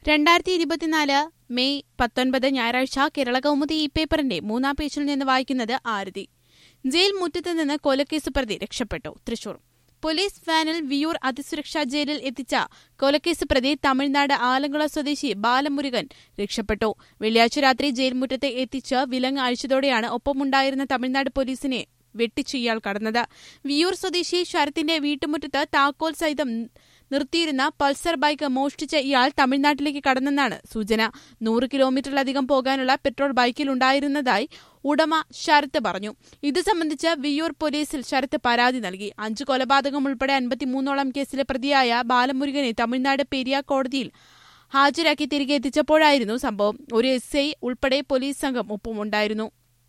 രണ്ടായിരത്തി ഇരുപത്തിനാല് മെയ് പത്തൊൻപത് ഞായറാഴ്ച കേരള കൗമുദി ഈ പേപ്പറിന്റെ മൂന്നാം പേജിൽ നിന്ന് വായിക്കുന്നത് ആരതി ജയിൽ മുറ്റത്ത് നിന്ന് കൊലക്കേസ് പ്രതി രക്ഷപ്പെട്ടു തൃശൂർ പോലീസ് വാനിൽ വിയൂർ അതിസുരക്ഷാ ജയിലിൽ എത്തിച്ച കൊലക്കേസ് പ്രതി തമിഴ്നാട് ആലങ്കുള സ്വദേശി ബാലമുരുകൻ രക്ഷപ്പെട്ടു വെള്ളിയാഴ്ച രാത്രി ജയിൽ മുറ്റത്ത് എത്തിച്ച് വിലങ്ങ് അഴിച്ചതോടെയാണ് ഒപ്പമുണ്ടായിരുന്ന തമിഴ്നാട് പോലീസിനെ വെട്ടിച്ച് ഇയാൾ കടന്നത് വിയൂർ സ്വദേശി ശരത്തിന്റെ വീട്ടുമുറ്റത്ത് താക്കോൽ സഹിതം നിർത്തിയിരുന്ന പൾസർ ബൈക്ക് മോഷ്ടിച്ച ഇയാൾ തമിഴ്നാട്ടിലേക്ക് കടന്നെന്നാണ് സൂചന നൂറ് കിലോമീറ്ററിലധികം പോകാനുള്ള പെട്രോൾ ബൈക്കിലുണ്ടായിരുന്നതായി ഉടമ ശരത്ത് പറഞ്ഞു ഇത് സംബന്ധിച്ച് വിയൂർ പോലീസിൽ ശരത്ത് പരാതി നൽകി അഞ്ച് കൊലപാതകം ഉൾപ്പെടെ അൻപത്തിമൂന്നോളം കേസിലെ പ്രതിയായ ബാലമുരുകനെ തമിഴ്നാട് പെരിയ കോടതിയിൽ ഹാജരാക്കി തിരികെ എത്തിച്ചപ്പോഴായിരുന്നു സംഭവം ഒരു എസ് ഐ ഉൾപ്പെടെ പോലീസ് സംഘം ഒപ്പമുണ്ടായിരുന്നു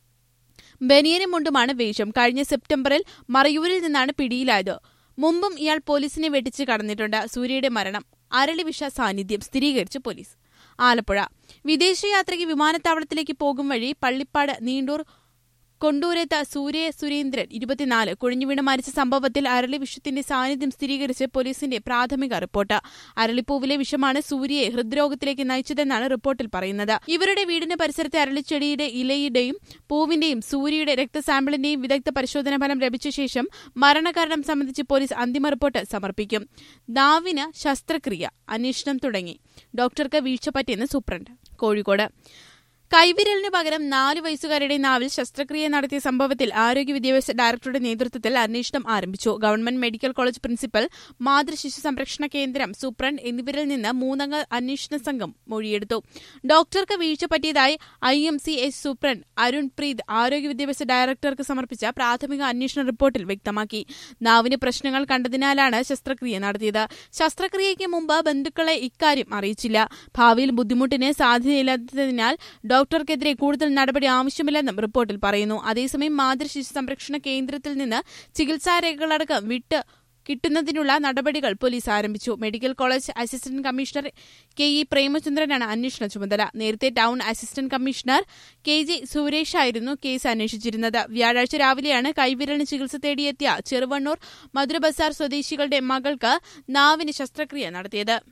ബനിയനും മുണ്ടുമാണ് വേഷം കഴിഞ്ഞ സെപ്റ്റംബറിൽ മറയൂരിൽ നിന്നാണ് പിടിയിലായത് മുമ്പും ഇയാൾ പോലീസിനെ വെട്ടിച്ച് കടന്നിട്ടുണ്ട് സൂര്യയുടെ മരണം അരളി വിഷ സാന്നിധ്യം സ്ഥിരീകരിച്ച് പോലീസ് ആലപ്പുഴ വിദേശയാത്രയ്ക്ക് വിമാനത്താവളത്തിലേക്ക് പോകും വഴി പള്ളിപ്പാട് നീണ്ടൂർ കൊണ്ടൂരത്ത് സൂര്യ സുരേന്ദ്രൻ ഇരുപത്തിനാല് കുഴിഞ്ഞുവീണ് മരിച്ച സംഭവത്തിൽ അരളി വിഷത്തിന്റെ സാന്നിധ്യം സ്ഥിരീകരിച്ച് പോലീസിന്റെ പ്രാഥമിക റിപ്പോർട്ട് അരളിപ്പൂവിലെ വിഷമാണ് സൂര്യയെ ഹൃദ്രോഗത്തിലേക്ക് നയിച്ചതെന്നാണ് റിപ്പോർട്ടിൽ പറയുന്നത് ഇവരുടെ വീടിന് പരിസരത്തെ അരളിച്ചെടിയുടെ ഇലയുടെയും പൂവിന്റെയും സൂര്യയുടെ രക്തസാമ്പിളിന്റെയും വിദഗ്ധ പരിശോധനാ ഫലം ലഭിച്ച ശേഷം മരണകാരണം സംബന്ധിച്ച് പോലീസ് അന്തിമ റിപ്പോർട്ട് സമർപ്പിക്കും നാവിന് ശസ്ത്രക്രിയ അന്വേഷണം തുടങ്ങി ഡോക്ടർക്ക് വീഴ്ച പറ്റിയെന്ന് സൂപ്രണ്ട് കോഴിക്കോട് കൈവിരലിന് പകരം നാല് വയസ്സുകാരുടെ നാവിൽ ശസ്ത്രക്രിയ നടത്തിയ സംഭവത്തിൽ ആരോഗ്യ വിദ്യാഭ്യാസ ഡയറക്ടറുടെ നേതൃത്വത്തിൽ അന്വേഷണം ആരംഭിച്ചു ഗവൺമെന്റ് മെഡിക്കൽ കോളേജ് പ്രിൻസിപ്പൽ മാതൃശിശു സംരക്ഷണ കേന്ദ്രം സൂപ്രണ്ട് എന്നിവരിൽ നിന്ന് മൂന്നംഗ അന്വേഷണ സംഘം മൊഴിയെടുത്തു ഡോക്ടർക്ക് വീഴ്ച പറ്റിയതായി I M C S superintendent Arun Preeth ആരോഗ്യ വിദ്യാഭ്യാസ ഡയറക്ടർക്ക് സമർപ്പിച്ച പ്രാഥമിക അന്വേഷണ റിപ്പോർട്ടിൽ വ്യക്തമാക്കി നാവിന് പ്രശ്നങ്ങൾ കണ്ടതിനാലാണ് ശസ്ത്രക്രിയ നടത്തിയത് ശസ്ത്രക്രിയയ്ക്ക് മുമ്പ് ബന്ധുക്കളെ ഇക്കാര്യം അറിയിച്ചില്ല ഭാവിയിൽ ബുദ്ധിമുട്ടിന് സാധ്യതയില്ലാത്തതിനാൽ ഡോക്ടർക്കെതിരെ കൂടുതൽ നടപടി ആവശ്യമില്ലെന്നും റിപ്പോർട്ടിൽ പറയുന്നു അതേസമയം മാതൃശിശു സംരക്ഷണ കേന്ദ്രത്തിൽ നിന്ന് ചികിത്സാരേഖകളടക്കം വിട്ട് കിട്ടുന്നതിനുള്ള നടപടികൾ പോലീസ് ആരംഭിച്ചു medical college assistant commissioner K E പ്രേമചന്ദ്രനാണ് അന്വേഷണ ചുമതല നേരത്തെ town assistant commissioner K G സുരേഷായിരുന്നു കേസ് അന്വേഷിച്ചിരുന്നത് വ്യാഴാഴ്ച രാവിലെയാണ് കൈവിരലിന് ചികിത്സ തേടിയെത്തിയ ചെറുവണ്ണൂർ മധുര ബസാർ സ്വദേശികളുടെ മകൾക്ക് നാവിന് ശസ്ത്രക്രിയ നടത്തിയത്